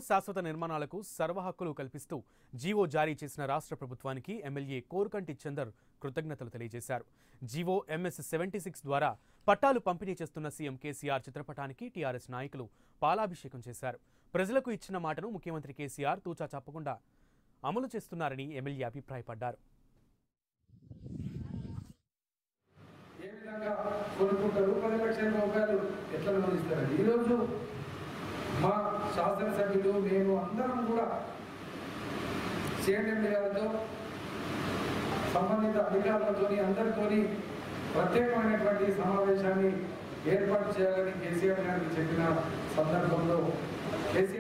శాశ్వత నిర్మాణాలకు సర్వ హక్కులు కల్పిస్తూ జీవో జారీ చేసిన రాష్ట్ర ప్రభుత్వానికి ఎమ్మెల్యే కోరుకంటి చందర్ కృతజ్ఞతలు తెలియజేశారు జీవో ఎంఎస్ సెవెంటీ సిక్స్ ద్వారా పట్టాలు పంపిణీ చేస్తున్న సీఎం కేసీఆర్ చిత్రపటానికి టీఆర్ఎస్ నాయకులు పాలాభిషేకం చేశారు ప్రజలకు ఇచ్చిన మాటను ముఖ్యమంత్రి కేసీఆర్ తూచా తప్పకుండా అమలు చేస్తున్నారని ఎమ్మెల్యే అభిప్రాయపడ్డారు ఏ విధంగా కొనుక్కుంటారు పది లక్షల రూపాయలు ఎట్లా నమోదిస్తారు ఈరోజు మా శాసనసభ్యులు మేము అందరం కూడా సిఎండి గారితో సంబంధిత అధికారులతోని అందరితోని ప్రత్యేకమైనటువంటి సమావేశాన్ని ఏర్పాటు చేయాలని కేసీఆర్ గారికి చెప్పిన సందర్భంలో కేసీఆర్